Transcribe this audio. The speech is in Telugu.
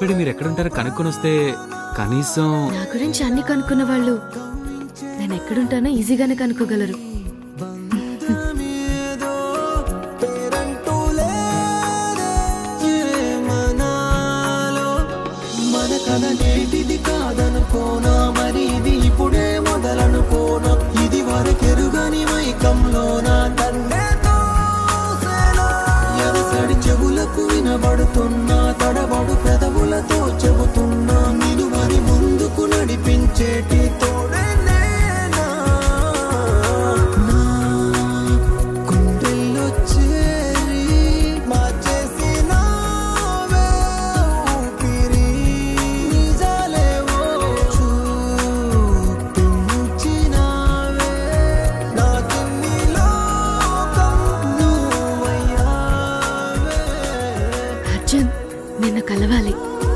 భయపడి మీరు ఎక్కడుంటారో కనుక్కొని వస్తే కనీసం నా గురించి అన్ని కనుక్కున్న వాళ్ళు నేను ఎక్కడుంటానో ఈజీగానే కనుక్కోగలరు పేరంటూ లేదే ఏమనాలో మన కథ నేటిది కాదనుకోనా మరి ఇది ఇప్పుడే మొదలనుకోనా ఇది వరకెరుగని మైకంలోన నన్నే తోసేనా ఎరసడి చెవులకు వినబడుతున్నా తడబడు పెదవులతో చెబుతున్నా నిన్ను మరి ముందుకు నడిపించేటి తోడే నేనా నా గుండెల్లో చేరి మార్చేసినావే ఊపిరి నిజాలేవో చూపించినావే నాకిన్ని లోకం నువ్వయ్యావే అర్జున్ నిన్ను కలవాలి